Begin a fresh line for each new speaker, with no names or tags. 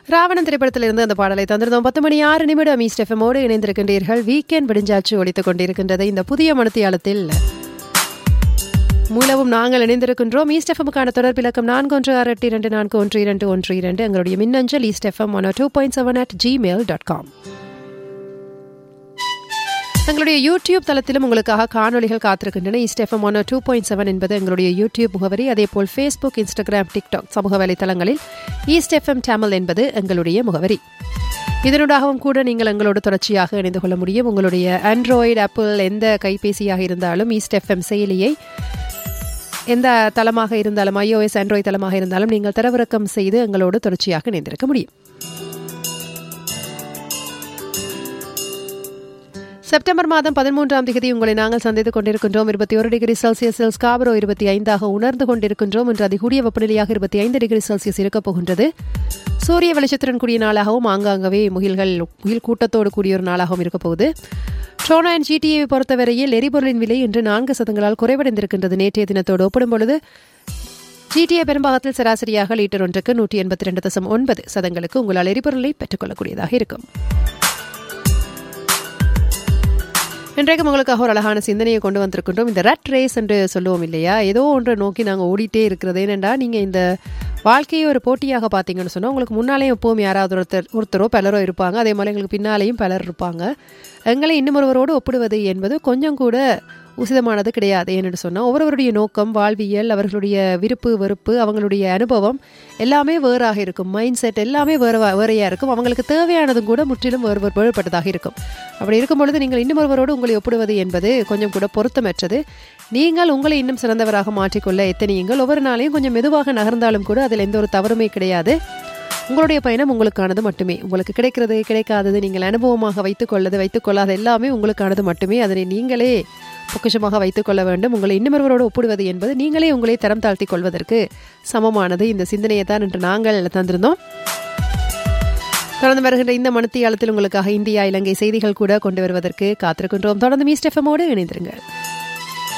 ராவணன் திரைப்படத்திலிருந்து அந்த பாடலை தந்திருந்தோம் பத்து மணி ஆறு நிமிடம் ஈஸ்ட் எஃப்எம்மோடு இணைந்திருக்கின்றீர்கள் வீக்கெண்ட் விடிஞ்சாச்சு ஒழித்துக் கொண்டிருக்கின்றது இந்த புதிய மனத்தியாலத்தில் மூலவும் நாங்கள் இணைந்திருக்கின்றோம் ஈஸ்ட் எஃப்எம்முக்கான தொடர்பு இலக்கம் நான்கு ஒன்று ஆறு எட்டு இரண்டு நான்கு ஒன்று இரண்டு ஒன்று இரண்டு எங்களுடைய மின்னஞ்சல் east FM one two point seven at Gmail dot com எங்களுடைய யூடியூப் தளத்திலும் உங்களுக்காக காணொலிகள் காத்திருக்கின்றன east FM one two point seven என்பது எங்களுடைய யூடியூப் முகவரி அதேபோல் ஃபேஸ்புக் இன்ஸ்டாகிராம் டிக்டாக் சமூக வலைத்தளங்களில் ஈஸ்ட் எஃப்எம் டேமல் என்பது எங்களுடைய முகவரி இதனூடாகவும் கூட நீங்கள் எங்களோடு தொடர்ச்சியாக இணைந்து கொள்ள முடியும் உங்களுடைய ஆண்ட்ராய்டு ஆப்பிள் எந்த கைபேசியாக இருந்தாலும் ஈஸ்ட் எஃப்எம் செயலியை எந்த தளமாக இருந்தாலும் ஐஓஎஸ் ஆண்ட்ராய்டு தளமாக இருந்தாலும் நீங்கள் தரவிறக்கம் செய்து எங்களோடு தொடர்ச்சியாக இணைந்திருக்க முடியும் செப்டம்பர் மாதம் பதிமூன்றாம் தேதி உங்களை நாங்கள் சந்தித்துக் கொண்டிருக்கின்றோம் இருபத்தி ஒரு டிகிரி செல்சியஸில் ஸ்காபரோ இருபத்தி ஐந்தாக உணர்ந்து கொண்டிருக்கின்றோம் இன்று அதிகூடிய வெப்பநிலையாக இருபத்தி ஐந்து டிகிரி செல்சியஸ் இருக்கப் போகின்றது சூரிய வெளிச்சத்துடன் கூடிய நாளாகவும் ஆங்காங்கவே முகில்கள் முகில் கூட்டத்தோடு கூடிய ஒரு நாளாகவும் இருக்கப் போகுது ட்ரோனா அண்ட் ஜிடிஏவை பொறுத்தவரையில் எரிபொருளின் விலை இன்று நான்கு சதங்களால் குறைவடைந்திருக்கின்றது நேற்றைய தினத்தோடு ஒப்பிடும் பொழுது ஜிடிஏ பெரும்பாகத்தில் சராசரியாக லிட்டர் ஒன்றுக்கு நூற்றி எண்பத்தி ரெண்டு தசம் ஒன்பது சதங்களுக்கு உங்களால் எரிபொருளை பெற்றுக்கொள்ளக்கூடியதாக இருக்கும் இன்றைக்கு உங்களுக்காக ஒரு அழகான சிந்தனையை கொண்டு வந்திருக்கின்றோம் இந்த ரட் ரேஸ் என்று சொல்லுவோம் இல்லையா ஏதோ ஒன்றை நோக்கி நாங்கள் ஓடிட்டே இருக்கிறது ஏனென்றா நீங்கள் இந்த வாழ்க்கையை ஒரு போட்டியாக பார்த்தீங்கன்னு சொன்னால் உங்களுக்கு முன்னாலேயும் எப்போவும் யாராவது ஒருத்தர் ஒருத்தரோ பலரோ இருப்பாங்க அதே மாதிரி எங்களுக்கு பின்னாலேயும் பலர் இருப்பாங்க எங்களை இன்னும் ஒருவரோடு ஒப்பிடுவது என்பது கொஞ்சம் கூட உசிதமானது கிடையாது ஏன்னு சொன்னால் ஒவ்வொருவருடைய நோக்கம் வாழ்வியல் அவர்களுடைய விருப்பு வெறுப்பு அவங்களுடைய அனுபவம் எல்லாமே வேறாக இருக்கும் மைண்ட் செட் எல்லாமே வேறு வேறையாக இருக்கும் அவங்களுக்கு தேவையானதும் கூட முற்றிலும் வேறு வேறுபட்டதாக இருக்கும் அப்படி இருக்கும் பொழுது நீங்கள் இன்னும் ஒருவரோடு உங்களை ஒப்பிடுவது என்பது கொஞ்சம் கூட பொருத்தமற்றது நீங்கள் உங்களை இன்னும் சிறந்தவராக மாற்றிக்கொள்ள எத்தனையுங்கள் ஒவ்வொரு நாளையும் கொஞ்சம் மெதுவாக நகர்ந்தாலும் கூட அதில் எந்த ஒரு தவறுமே கிடையாது உங்களுடைய பயணம் உங்களுக்கானது மட்டுமே உங்களுக்கு கிடைக்கிறது கிடைக்காதது நீங்கள் அனுபவமாக வைத்துக்கொள்ளது வைத்துக்கொள்ளாத எல்லாமே உங்களுக்கானது மட்டுமே அதனை நீங்களே பொக்கிஷமாக வைத்துக் கொள்ள வேண்டும் உங்களை இன்னொருவரோடு ஒப்பிடுவது என்பது நீங்களே உங்களை தரம் தாழ்த்தி கொள்வதற்கு சமமானது இந்த சிந்தனையை தான் இன்று நாங்கள் தந்திருந்தோம் தொடர்ந்து வருகின்ற இந்த மனத்தியாலத்தில் உங்களுக்காக இந்தியா இலங்கை செய்திகள் கூட கொண்டு வருவதற்கு காத்திருக்கின்றோம் தொடர்ந்து மீஸ்ட் எஃப்எம்மோடு இணைந்திருங்கள்